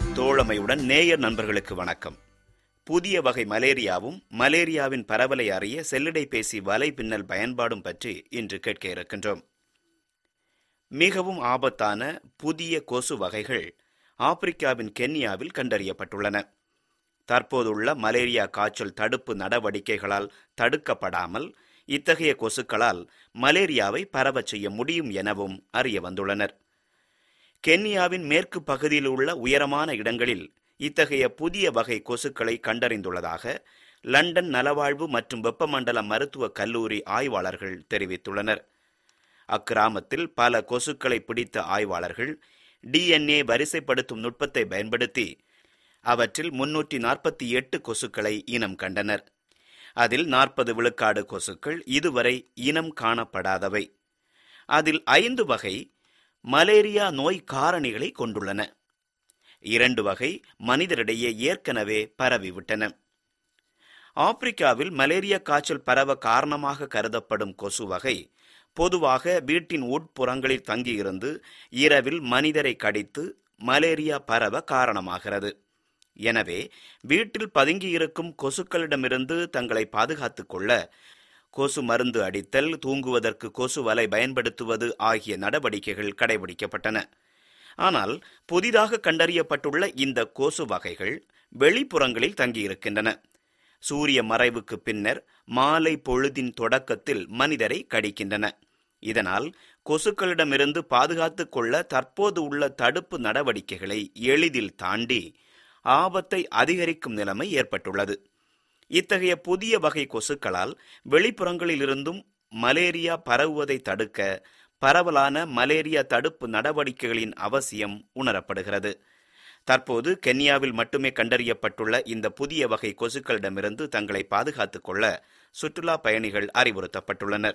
தோழமையுடன் நேயர் நண்பர்களுக்கு வணக்கம் புதிய வகை மலேரியாவும் மலேரியாவின் பரவலை அறிய செல்லிடை பேசி வலை பின்னல் பயன்பாடும் பற்றி இன்று கேட்க இருக்கின்றோம் மிகவும் ஆபத்தான புதிய கொசு வகைகள் ஆப்பிரிக்காவின் கென்யாவில் கண்டறியப்பட்டுள்ளன தற்போதுள்ள மலேரியா காய்ச்சல் தடுப்பு நடவடிக்கைகளால் தடுக்கப்படாமல் இத்தகைய கொசுக்களால் மலேரியாவை பரவச் செய்ய முடியும் எனவும் அறிய வந்துள்ளனர் கென்யாவின் மேற்கு பகுதியில் உள்ள உயரமான இடங்களில் இத்தகைய புதிய வகை கொசுக்களை கண்டறிந்துள்ளதாக லண்டன் நலவாழ்வு மற்றும் வெப்பமண்டல மருத்துவக் கல்லூரி ஆய்வாளர்கள் தெரிவித்துள்ளனர் அக்கிராமத்தில் பல கொசுக்களை பிடித்த ஆய்வாளர்கள் டிஎன்ஏ வரிசைப்படுத்தும் நுட்பத்தை பயன்படுத்தி அவற்றில் முன்னூற்றி நாற்பத்தி எட்டு கொசுக்களை இனம் கண்டனர் அதில் நாற்பது விழுக்காடு கொசுக்கள் இதுவரை இனம் காணப்படாதவை அதில் ஐந்து வகை மலேரியா நோய் காரணிகளை கொண்டுள்ளன இரண்டு வகை மனிதரிடையே ஏற்கனவே பரவிவிட்டன ஆப்பிரிக்காவில் மலேரியா காய்ச்சல் பரவ காரணமாக கருதப்படும் கொசு வகை பொதுவாக வீட்டின் உட்புறங்களில் தங்கியிருந்து இரவில் மனிதரை கடித்து மலேரியா பரவ காரணமாகிறது எனவே வீட்டில் பதுங்கியிருக்கும் கொசுக்களிடமிருந்து தங்களை பாதுகாத்துக் கொள்ள கொசு மருந்து அடித்தல் தூங்குவதற்கு கொசு வலை பயன்படுத்துவது ஆகிய நடவடிக்கைகள் கடைபிடிக்கப்பட்டன ஆனால் புதிதாக கண்டறியப்பட்டுள்ள இந்த கொசு வகைகள் வெளிப்புறங்களில் தங்கியிருக்கின்றன சூரிய மறைவுக்கு பின்னர் மாலை பொழுதின் தொடக்கத்தில் மனிதரை கடிக்கின்றன இதனால் கொசுக்களிடமிருந்து பாதுகாத்துக் கொள்ள தற்போது உள்ள தடுப்பு நடவடிக்கைகளை எளிதில் தாண்டி ஆபத்தை அதிகரிக்கும் நிலைமை ஏற்பட்டுள்ளது இத்தகைய புதிய வகை கொசுக்களால் வெளிப்புறங்களிலிருந்தும் மலேரியா பரவுவதை தடுக்க பரவலான மலேரியா தடுப்பு நடவடிக்கைகளின் அவசியம் உணரப்படுகிறது தற்போது கென்யாவில் மட்டுமே கண்டறியப்பட்டுள்ள இந்த புதிய வகை கொசுக்களிடமிருந்து தங்களை பாதுகாத்துக் கொள்ள சுற்றுலா பயணிகள் அறிவுறுத்தப்பட்டுள்ளனர்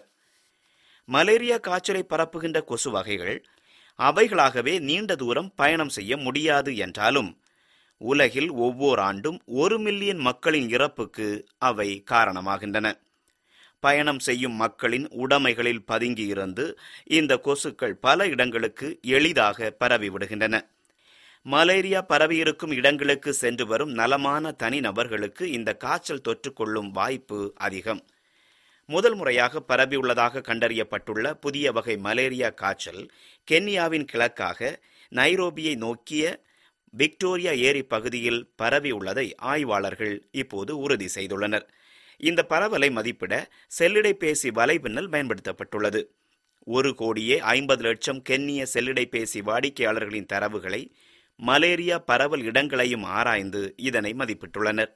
மலேரியா காய்ச்சலை பரப்புகின்ற கொசு வகைகள் அவைகளாகவே நீண்ட தூரம் பயணம் செய்ய முடியாது என்றாலும் உலகில் ஒவ்வொரு ஆண்டும் ஒரு மில்லியன் மக்களின் இறப்புக்கு அவை காரணமாகின்றன பயணம் செய்யும் மக்களின் உடைமைகளில் பதுங்கியிருந்து இந்த கொசுக்கள் பல இடங்களுக்கு எளிதாக பரவிவிடுகின்றன மலேரியா பரவியிருக்கும் இடங்களுக்கு சென்று வரும் நலமான தனிநபர்களுக்கு இந்த காய்ச்சல் தொற்றுக்கொள்ளும் வாய்ப்பு அதிகம் முதல் முறையாக பரவியுள்ளதாக கண்டறியப்பட்டுள்ள புதிய வகை மலேரியா காய்ச்சல் கென்யாவின் கிழக்காக நைரோபியை நோக்கிய விக்டோரியா ஏரி பகுதியில் பரவியுள்ளதை ஆய்வாளர்கள் இப்போது உறுதி செய்துள்ளனர் இந்த பரவலை மதிப்பிட செல்லிடைப்பேசி வலைபின்னல் பயன்படுத்தப்பட்டுள்ளது ஒரு கோடியே ஐம்பது லட்சம் கென்னிய செல்லிடைப்பேசி வாடிக்கையாளர்களின் தரவுகளை மலேரியா பரவல் இடங்களையும் ஆராய்ந்து இதனை மதிப்பிட்டுள்ளனர்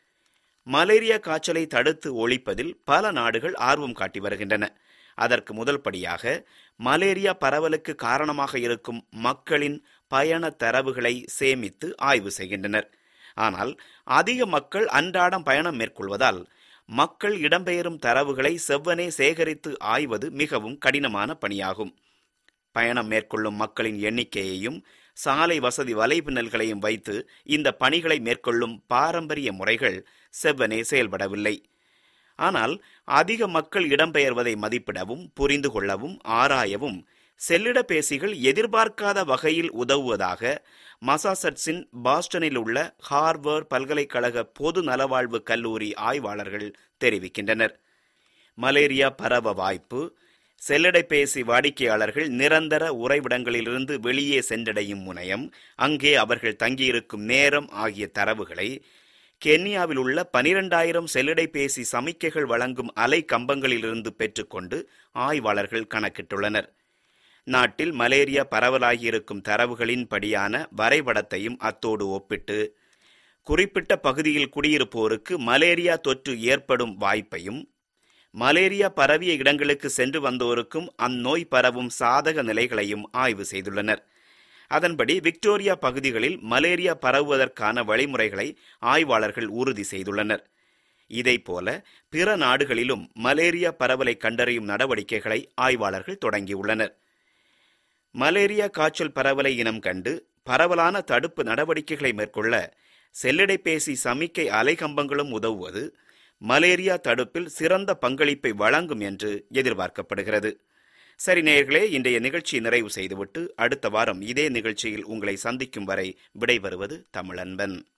மலேரியா காய்ச்சலை தடுத்து ஒழிப்பதில் பல நாடுகள் ஆர்வம் காட்டி வருகின்றன அதற்கு முதல் படியாக மலேரியா பரவலுக்கு காரணமாக இருக்கும் மக்களின் பயண தரவுகளை சேமித்து ஆய்வு செய்கின்றனர் ஆனால் அதிக மக்கள் அன்றாடம் பயணம் மேற்கொள்வதால் மக்கள் இடம்பெயரும் தரவுகளை செவ்வனே சேகரித்து ஆய்வது மிகவும் கடினமான பணியாகும் பயணம் மேற்கொள்ளும் மக்களின் எண்ணிக்கையையும் சாலை வசதி வலைபின்னல்களையும் வைத்து இந்த பணிகளை மேற்கொள்ளும் பாரம்பரிய முறைகள் செவ்வனே செயல்படவில்லை ஆனால் அதிக மக்கள் இடம்பெயர்வதை மதிப்பிடவும் புரிந்து கொள்ளவும் ஆராயவும் செல்லிடப்பேசிகள் எதிர்பார்க்காத வகையில் உதவுவதாக மசாசட்ஸின் பாஸ்டனில் உள்ள ஹார்வர்ட் பல்கலைக்கழக பொது நலவாழ்வு கல்லூரி ஆய்வாளர்கள் தெரிவிக்கின்றனர் மலேரியா பரவ வாய்ப்பு செல்லிடைப்பேசி வாடிக்கையாளர்கள் நிரந்தர உறைவிடங்களிலிருந்து வெளியே சென்றடையும் முனையம் அங்கே அவர்கள் தங்கியிருக்கும் நேரம் ஆகிய தரவுகளை கென்யாவில் உள்ள பனிரெண்டாயிரம் செல்லிடைப்பேசி சமிக்கைகள் வழங்கும் அலை கம்பங்களிலிருந்து பெற்றுக்கொண்டு ஆய்வாளர்கள் கணக்கிட்டுள்ளனர் நாட்டில் மலேரியா பரவலாகியிருக்கும் தரவுகளின் படியான வரைபடத்தையும் அத்தோடு ஒப்பிட்டு குறிப்பிட்ட பகுதியில் குடியிருப்போருக்கு மலேரியா தொற்று ஏற்படும் வாய்ப்பையும் மலேரியா பரவிய இடங்களுக்கு சென்று வந்தோருக்கும் அந்நோய் பரவும் சாதக நிலைகளையும் ஆய்வு செய்துள்ளனர் அதன்படி விக்டோரியா பகுதிகளில் மலேரியா பரவுவதற்கான வழிமுறைகளை ஆய்வாளர்கள் உறுதி செய்துள்ளனர் இதைப்போல பிற நாடுகளிலும் மலேரியா பரவலை கண்டறியும் நடவடிக்கைகளை ஆய்வாளர்கள் தொடங்கியுள்ளனர் மலேரியா காய்ச்சல் பரவலை இனம் கண்டு பரவலான தடுப்பு நடவடிக்கைகளை மேற்கொள்ள செல்லிடைப்பேசி சமிக்கை அலைகம்பங்களும் உதவுவது மலேரியா தடுப்பில் சிறந்த பங்களிப்பை வழங்கும் என்று எதிர்பார்க்கப்படுகிறது சரி நேயர்களே இன்றைய நிகழ்ச்சி நிறைவு செய்துவிட்டு அடுத்த வாரம் இதே நிகழ்ச்சியில் உங்களை சந்திக்கும் வரை விடைபெறுவது தமிழன்பன்